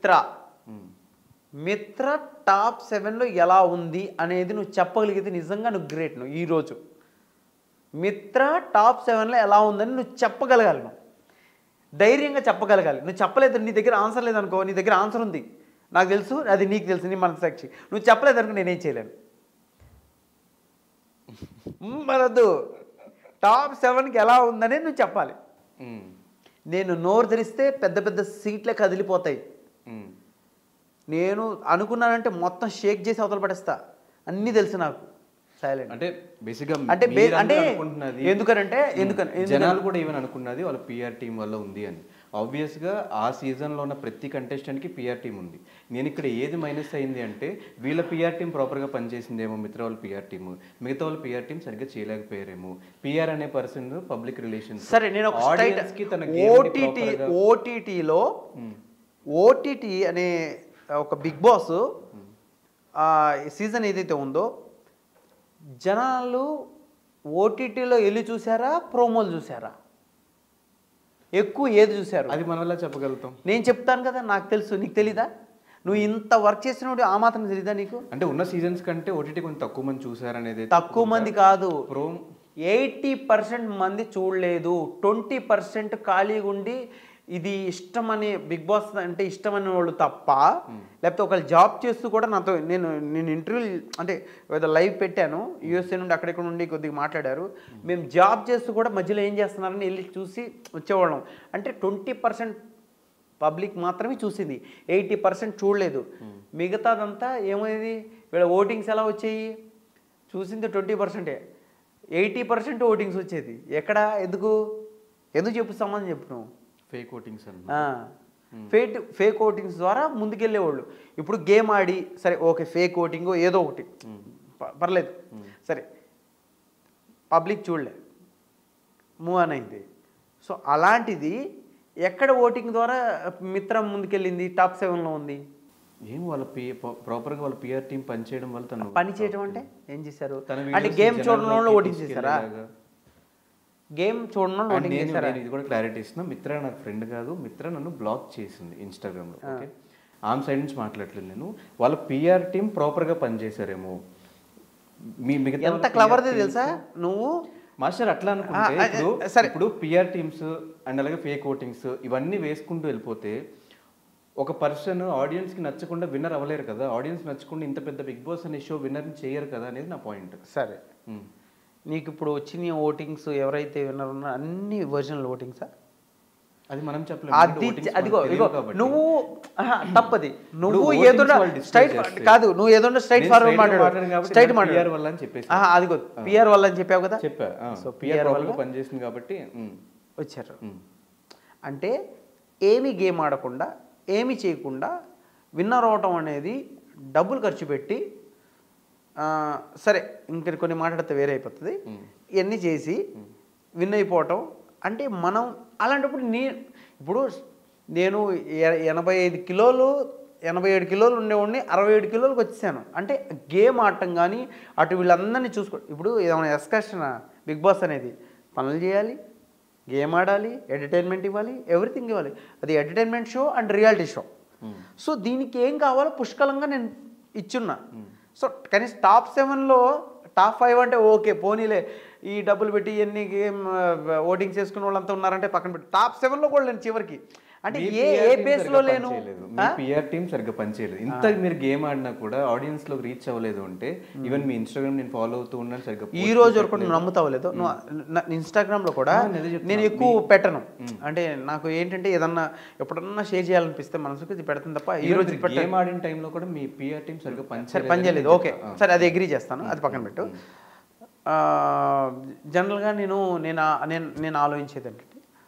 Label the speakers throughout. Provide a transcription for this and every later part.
Speaker 1: మిత్ర మిత్ర టాప్ సెవెన్లో ఎలా ఉంది అనేది నువ్వు చెప్పగలిగితే నిజంగా నువ్వు గ్రేట్ నువ్వు ఈరోజు మిత్ర టాప్ సెవెన్లో ఎలా ఉందని నువ్వు చెప్పగలగాలి నువ్వు ధైర్యంగా చెప్పగలగాలి నువ్వు చెప్పలేదు నీ దగ్గర ఆన్సర్ లేదనుకో నీ దగ్గర ఆన్సర్ ఉంది నాకు తెలుసు అది నీకు తెలుసు నీ మనసాక్షి నువ్వు చెప్పలేదనుకో నేనేం చేయలేను మ్మ్, మరొద్దు టాప్ సెవెన్కి ఎలా ఉందని నువ్వు చెప్పాలి నేను నోరు తెరిస్తే పెద్ద పెద్ద సీట్లే కదిలిపోతాయి నేను అనుకున్నానంటే మొత్తం షేక్ చేసి అవతల పడేస్తా అన్నీ తెలుసు నాకు సైలెంట్
Speaker 2: అంటే బేసిక్గా
Speaker 1: అంటే బే-
Speaker 2: మీరందరూ
Speaker 1: అంటే
Speaker 2: అనుకుంటున్నది
Speaker 1: ఎందుకనంటే ఎందుకని ఎందుకని-
Speaker 2: జనాలు కూడా ఈవెన్ అనుకున్నది వాళ్ళ పిఆర్ టీం వల్ల ఉంది అని ఆబ్వియస్ గా ఆ సీజన్ లో ఉన్న ప్రతి కంటెస్టెంట్ కి పిఆర్ టీం ఉంది నేను ఇక్కడ ఏది మైనస్ అయింది అంటే వీళ్ళ పిఆర్ టీం ప్రాపర్ గా పనిచేసిందేమో మిత్ర వాళ్ళ పిఆర్ టీం మిగతా వాళ్ళ పిఆర్ టీం సరిగ్గా చేయలేకపోయారేమో పిఆర్ అనే పర్సన్ పబ్లిక్ రిలేషన్స్
Speaker 1: సరే నేను ఒక
Speaker 2: ఆడియన్స్ కి తన
Speaker 1: ఓటీటీ ఓటీటీలో ఓటీటీ అనే ఒక బిగ్ బాస్ సీజన్ ఏదైతే ఉందో జనాలు ఓటీటీలో వెళ్ళి చూసారా ప్రోమోలు చూసారా ఎక్కువ ఏది చూసారు
Speaker 2: అది మనం ఎలా చెప్పగలుగుతాం
Speaker 1: నేను చెప్తాను కదా నాకు తెలుసు నీకు తెలీదా నువ్వు ఇంత వర్క్ చేసినప్పుడు ఆ మాత్రం తెలీదా నీకు
Speaker 2: అంటే ఉన్న సీజన్స్ కంటే ఓటీటీ కొంచెం తక్కువ మంది చూసారనేది
Speaker 1: తక్కువ మంది కాదు
Speaker 2: ప్రో
Speaker 1: ఎయిటీ పర్సెంట్ మంది చూడలేదు ట్వంటీ పర్సెంట్ ఖాళీగా ఉండి ఇది ఇష్టం అని బిగ్ బాస్ అంటే ఇష్టం అనే వాళ్ళు తప్ప లేకపోతే ఒకళ్ళు జాబ్ చేస్తూ కూడా నాతో నేను నేను ఇంటర్వ్యూ అంటే ఏదో లైవ్ పెట్టాను యూఎస్ఏ నుండి అక్కడెక్కడ నుండి కొద్దిగా మాట్లాడారు మేము జాబ్ చేస్తూ కూడా మధ్యలో ఏం చేస్తున్నారని వెళ్ళి చూసి వచ్చేవాళ్ళం అంటే ట్వంటీ పర్సెంట్ పబ్లిక్ మాత్రమే చూసింది ఎయిటీ పర్సెంట్ చూడలేదు మిగతాదంతా ఏమైంది వీళ్ళ ఓటింగ్స్ ఎలా వచ్చాయి చూసింది ట్వంటీ పర్సెంటే ఎయిటీ పర్సెంట్ ఓటింగ్స్ వచ్చేది ఎక్కడ ఎందుకు ఎందుకు చెప్పు సంబంధం చెప్పు నువ్వు
Speaker 2: ఫేక్ ఓటింగ్స్ అన్న
Speaker 1: ఫేక్ ఫేక్ ఓటింగ్స్ ద్వారా ముందుకెళ్ళేవాళ్ళు ఇప్పుడు గేమ్ ఆడి సరే ఓకే ఫేక్ ఓటింగ్ ఏదో ఒకటి ప- పర్లేదు సరే పబ్లిక్ చూడలే మూవ్ ఆన్ అయింది సో అలాంటిది ఎక్కడ ఓటింగ్ ద్వారా మిత్రం ముందుకెళ్ళింది టాప్ సెవెన్లో ఉంది
Speaker 2: ఏం వాళ్ళ పి ప్రాపర్ గా వాళ్ళ పిఆర్ టీం పనిచేయడం వల్ల తను
Speaker 1: పని చేయడం అంటే ఏం చేశారు
Speaker 2: తన
Speaker 1: అంటే
Speaker 2: videos
Speaker 1: గేమ్
Speaker 2: జనాల్లోకి
Speaker 1: చూడడం వల్ల ఓటింగ్ చేశారా
Speaker 2: తీసుకెళ్ళేలాగా.
Speaker 1: గేమ్ చూడడం వల్ల
Speaker 2: And
Speaker 1: ఓటింగ్
Speaker 2: నేను
Speaker 1: చేశారా
Speaker 2: నేను ఇది కూడా క్లారిటీ ఇస్తున్నా మిత్ర నాకు ఫ్రెండ్ కాదు మిత్ర నన్ను బ్లాక్ చేసింది ఇన్స్టాగ్రామ్ లో ఓకే ఆమె సైడ్ నుంచి మాట్లాడలేదు నేను వాళ్ళ పిఆర్ టీం ప్రాపర్ గా పనిచేశారేమో మీ మిగతా
Speaker 1: ఎంత క్లవర్ది తెలుసా నువ్వు
Speaker 2: మాస్టర్ అట్లా అనుకుంటే
Speaker 1: ఆ, ఆ,
Speaker 2: ఇప్పుడు
Speaker 1: సరే.
Speaker 2: ఇప్పుడు పిఆర్ టీమ్స్ అండ్ అలాగే ఫేక్ ఓటింగ్స్ ఇవన్నీ వేసుకుంటూ వెళ్ళిపోతే ఒక పర్సన్ ఆడియన్స్ కి నచ్చకుండా విన్నర్ అవ్వలేరు కదా ఆడియన్స్ నచ్చకుండా ఇంత పెద్ద బిగ్ బాస్ అనే షో విన్నర్ చేయరు కదా అనేది నా పాయింట్
Speaker 1: సరే నీకు ఇప్పుడు వచ్చిన ఓటింగ్స్ ఎవరైతే విన్నర్ ఉన్నారో అన్ని ఒరిజినల్ ఓటింగ్సా
Speaker 2: అది మనం చెప్పలేము
Speaker 1: అది
Speaker 2: ఎందుకంటే votings
Speaker 1: అదిగో
Speaker 2: మనకు
Speaker 1: ఇదిగో
Speaker 2: తెలియదు కాబట్టి.
Speaker 1: నువ్వు ఆహా, తప్పది నువ్వు
Speaker 2: votings
Speaker 1: ఏదన్నా
Speaker 2: వాళ్ళు display
Speaker 1: స్ట్రైట్
Speaker 2: చేస్తే.
Speaker 1: కాదు నువ్వు ఏదన్నా స్ట్రైట్
Speaker 2: నేను
Speaker 1: ఫార్వర్డ్
Speaker 2: straight గా
Speaker 1: మాట్లాడు
Speaker 2: మాట్లాడాను కాబట్టి
Speaker 1: స్ట్రైట్
Speaker 2: నాకు
Speaker 1: మాట్లాడు
Speaker 2: PR వల్ల అని చెప్పేసి.
Speaker 1: ఆహా, అదిగో పిఆర్ వల్ల అని చెప్పావు కదా
Speaker 2: చెప్పా
Speaker 1: సో
Speaker 2: పిఆర్
Speaker 1: పిఆర్
Speaker 2: వల్ల
Speaker 1: వల్ల
Speaker 2: పనిచేసింది కాబట్టి ఉమ్,
Speaker 1: వచ్చారు
Speaker 2: ఉమ్.
Speaker 1: అంటే ఏమీ గేమ్ ఆడకుండా ఏమీ చేయకుండా విన్నర్ అవటం అనేది డబ్బులు ఖర్చు పెట్టి ఆ, సరే ఇంక కొన్ని మాట్లాడితే వేరే అయిపోతుంది ఇవన్నీ చేసి విన్ అయిపోవటం అంటే మనం అలాంటప్పుడు నీ ఇప్పుడు నేను ఎ- ఎనభై ఐదు కిలోలు ఎనభై ఏడు కిలోలు ఉండేవాడిని అరవై ఏడు కిలోలకు వచ్చేసాను అంటే గేమ్ ఆడటం కానీ అటు వీళ్ళందరినీ చూసుకో ఇప్పుడు ఏమైనా ఎస్కర్షన్ బిగ్ బాస్ అనేది పనులు చేయాలి గేమ్ ఆడాలి ఎంటర్టైన్మెంట్ ఇవ్వాలి ఎవ్రీథింగ్ ఇవ్వాలి అది entertainment show and reality show so దీనికి ఏం కావాలో పుష్కలంగా నేను ఇచ్చున్నా సో కనీసం టాప్ సెవెన్లో టాప్ ఫైవ్ అంటే ఓకే పోనీలే ఈ డబ్బులు పెట్టి ఎన్ని గేమ్ ఓటింగ్ చేసుకున్న వాళ్ళంతా ఉన్నారంటే పక్కన పెట్టి టాప్ సెవెన్లో కూడా నేను చివరికి అంటే
Speaker 2: మీ
Speaker 1: ఏ
Speaker 2: PR
Speaker 1: ఏ
Speaker 2: team
Speaker 1: బేస్లో
Speaker 2: సరిగ్గా
Speaker 1: లేను
Speaker 2: పనిచేయలేదు. మీ పిఆర్ టీం సరిగ్గా పనిచేయలేదు ఇంత మీరు గేమ్ ఆడినా కూడా ఆడియన్స్ లోకి రీచ్ అవ్వలేదు అంటే ఈవెన్ మీ ఇన్స్టాగ్రామ్ నేను ఫాలో అవుతూ ఉన్నాను సరిగ్గా
Speaker 1: ఈ రోజు వరకు నువ్వు నమ్ముతావు లేదు నువ్వు ఇన్స్టాగ్రామ్లో కూడా
Speaker 2: ఆ, నేను చెప్తున్నా.
Speaker 1: నేను ఎక్కువ పెట్టను అంటే నాకు ఏంటంటే ఏదన్నా ఎప్పుడన్నా షేర్ చేయాలనిపిస్తే మనసుకు ఇది పెడతాను తప్ప ఈ రోజు పెట్ట
Speaker 2: గేమ్ ఆడిన టైంలో కూడా మీ పిఆర్ టీం సరిగ్గా
Speaker 1: సరే
Speaker 2: పనిచేయలేదు
Speaker 1: పని చేయలేదు ఓకే సరే అది అగ్రీ చేస్తాను అది పక్కన పెట్టు ఆ, జనరల్గా నేను నేను ఆ- నేను నేను ఆలోచించేది ఏంటంటే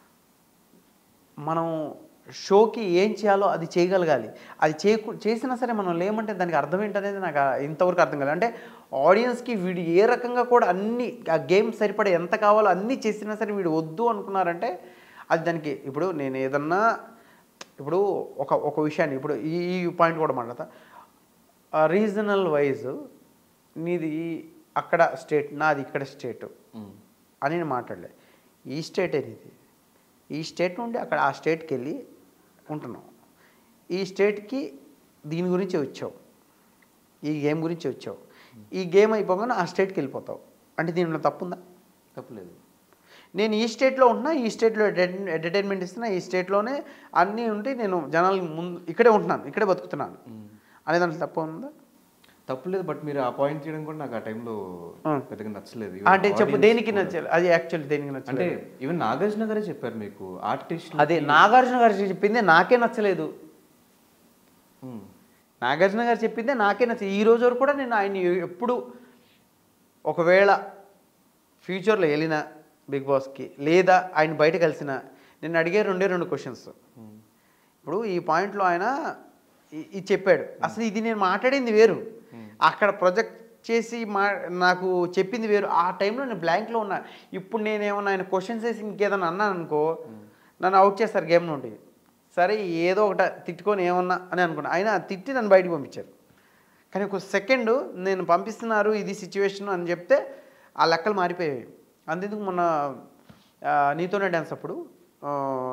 Speaker 1: మనం షోకి ఏం చేయాలో అది చేయగలగాలి అది చేయకు చేసినా సరే మనం లేమంటే దానికి అర్థం ఏంటనేది నాకు ఆ- ఇంతవరకు అర్థం కాలేదు అంటే ఆడియన్స్కి వీడు ఏ రకంగా కూడా అన్ని ఆ గేమ్ సరిపడే ఎంత కావాలో అన్నీ చేసినా సరే వీడు వద్దు అనుకున్నారంటే అది దానికి ఇప్పుడు నేను ఏదన్నా ఇప్పుడు ఒక ఒక విషయాన్ని ఇప్పుడు ఈ ఈ పాయింట్ కూడా మాట్లాడతా రీజనల్ వైజ్ నీది అక్కడ స్టేట్ నాది ఇక్కడ స్టేట్ అని నేను మాట్లాడలే ఈ స్టేట్ అనేది ఈ స్టేట్ నుండి అక్కడ ఆ స్టేట్కి వెళ్ళి ఉంటున్నాం ఈ స్టేట్కి దీని గురించి వచ్చావు ఈ గేమ్ గురించి వచ్చావు ఈ గేమ్ అయిపోగానే ఆ స్టేట్కి వెళ్ళిపోతావు అంటే దీనిలో తప్పుందా
Speaker 2: తప్పలేదు
Speaker 1: నేను ఈ స్టేట్లో ఉంటున్నా ఈ స్టేట్లో ఎంటర్టైన్మెంట్ ఇస్తున్నా ఈ స్టేట్లోనే అన్నీ ఉండి నేను జనాలకి ముందు ఇక్కడే ఉంటున్నాను ఇక్కడే బతుకుతున్నాను అనే దాంట్లో తప్పు ఉందా
Speaker 2: తప్పలేదు బట్ మీరు ఆ పాయింట్ చేయడం కూడా నాకు ఆ టైంలో
Speaker 1: ఆ.
Speaker 2: పెద్దగా నచ్చలేదు
Speaker 1: అంటే చెప్పు
Speaker 2: Audience
Speaker 1: దేనికి
Speaker 2: కూడా.
Speaker 1: నచ్చాలి అది యాక్చువల్లీ దేనికి
Speaker 2: అంటే
Speaker 1: నచ్చలేదు
Speaker 2: ఈవెన్ నాగార్జున గారే చెప్పారు మీకు ఆర్టిస్ట్
Speaker 1: అదే నాగార్జున గారు చెప్పిందే నాకే నచ్చలేదు నాగార్జున గారు చెప్పిందే నాకే నచ్చలేదు ఈ రోజు వరకు కూడా నేను ఆయన ఎప్పుడు ఒకవేళ ఫ్యూచర్లో వెళ్ళిన బిగ్ బాస్కి లేదా ఆయన బయట కలిసిన నేను అడిగే రెండే రెండు క్వశ్చన్స్ ఇప్పుడు ఈ పాయింట్లో ఆయన ఇ- ఇది చెప్పాడు అసలు ఇది నేను మాట్లాడింది వేరు అక్కడ ప్రొజెక్ట్ చేసి మా నాకు చెప్పింది వేరు ఆ టైంలో నేను బ్లాంక్లో ఉన్నా ఇప్పుడు నేనేమన్నా ఆయన క్వశ్చన్స్ వేసి ఇంకేదన్నా అన్నాను అనుకో నన్ను అవుట్ చేస్తారు గేమ్ నుండి సరే ఏదో ఒకట తిట్టుకొని ఏమన్నా అని అనుకున్నా ఆయన తిట్టి నన్ను బయటికి పంపించారు కానీ ఒక సెకండ్ నేను పంపిస్తున్నారు ఇది సిచ్యువేషన్ అని చెప్తే ఆ లెక్కలు మారిపోయాయి అంతెందుకు మొన్న ఆ, నీతోనే డ్యాన్స్ అప్పుడు ఆ,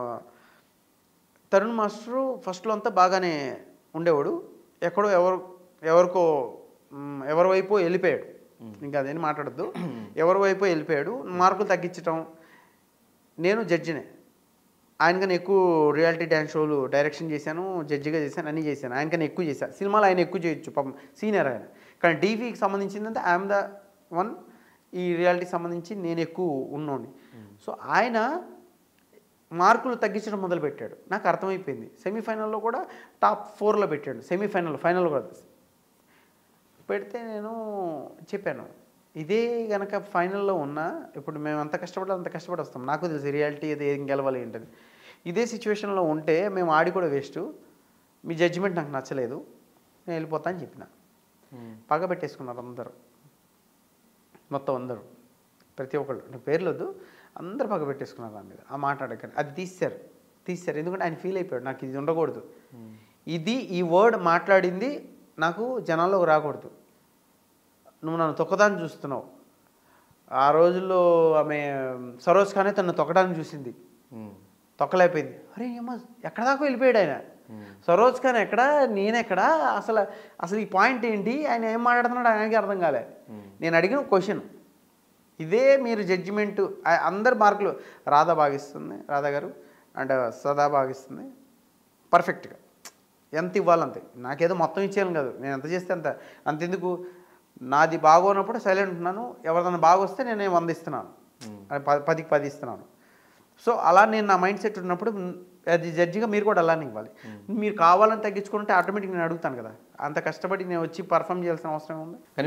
Speaker 1: తరుణ్ మాస్టరు ఫస్ట్లో అంతా బాగానే ఉండేవాడు ఎక్కడో ఎవరు ఎవరికో మ్, ఎవరి వైపు వెళ్ళిపోయాడు ఇంకా అదేం మాట్లాడద్దు ఎవరి వైపు వెళ్ళిపోయాడు మార్కులు తగ్గించటం నేను జడ్జినే ఆయనకన్నా ఎక్కువ రియాలిటీ డ్యాన్స్ షోలు డైరెక్షన్ చేశాను జడ్జిగా చేశాను అన్నీ చేశాను ఆయనకన్నా ఎక్కువ చేశాను సినిమాలో ఆయన ఎక్కువ చేయొచ్చు పాపం సీనియర్ ఆయన కానీ టీవీకి సంబంధించిందంటే ఐఎమ్ ద వన్ ఈ రియాలిటీకి సంబంధించి నేను ఎక్కువ ఉన్నోని సో ఆయన మార్కులు తగ్గించడం మొదలుపెట్టాడు నాకు అర్థమైపోయింది సెమీఫైనల్లో కూడా టాప్ ఫోర్లో పెట్టాడు సెమీఫైనల్ ఫైనల్ కూడా పెడితే నేను చెప్పాను ఇదే గనక ఫైనల్లో ఉన్నా ఇప్పుడు మేము అంత కష్టపడి అంత కష్టపడి వస్తాం నాకు తెలుసు రియాలిటీ అది ఏం గెలవాలి ఏంటని ఇదే సిచ్యువేషన్లో ఉంటే మేము ఆడి కూడా వేస్ట్ మీ జడ్జిమెంట్ నాకు నచ్చలేదు నేను వెళ్ళిపోతా అని చెప్పిన పగ పెట్టేసుకున్నారు అందరూ మొత్తం అందరూ ప్రతి ఒక్కళ్ళు నేను పేర్లు వద్దు అందరూ పగ పెట్టేసుకున్నారు దాని మీద ఆ మాట అడగని అది తీశారు తీశారు ఎందుకంటే ఆయన ఫీల్ అయిపోయాడు నాకు ఇది ఉండకూడదు ఇది ఈ వర్డ్ మాట్లాడింది నాకు జనాల్లోకి రాకూడదు నువ్వు నన్ను తొక్కదాన్ని చూస్తున్నావు ఆ రోజుల్లో ఆమె సరోజ్ ఖానే తను తొక్కడానికి చూసింది తొక్కలేకపోయింది అరే ఏమో ఎక్కడ దాకా వెళ్ళిపోయాడు ఆయన సరోజ్ ఖాన్ ఎక్కడ నేనెక్కడ అసలు అసలు ఈ పాయింట్ ఏంటి ఆయన ఏం మాట్లాడుతున్నాడు ఆయనకి అర్థం కాలే నేను అడిగిన క్వశ్చన్ ఇదే మీరు జడ్జిమెంట్ అందరు మార్కులు రాధా భాగిస్తుంది రాధా గారు అండ్ సదా భాగిస్తుంది పర్ఫెక్ట్గా ఎంత ఇవ్వాలంతే నాకేదో మొత్తం ఇచ్చేయాలి కాదు నేను ఎంత చేస్తే అంత అంతెందుకు నాది బాగోనప్పుడు సైలెంట్ ఉన్నాను ఎవరిదైనా బాగొస్తే నేను వంద ఇస్తున్నాను అది ప- పదికి పది ఇస్తున్నాను సో అలా నేను నా మైండ్ సెట్ ఉన్నప్పుడు మ్, అది జడ్జిగా మీరు కూడా అలానే ఇవ్వాలి మీరు కావాలని తగ్గించుకుంటే ఆటోమేటిక్ నేను అడుగుతాను కదా అంత కష్టపడి నేను వచ్చి పర్ఫామ్ చేయాల్సిన అవసరం ఉంది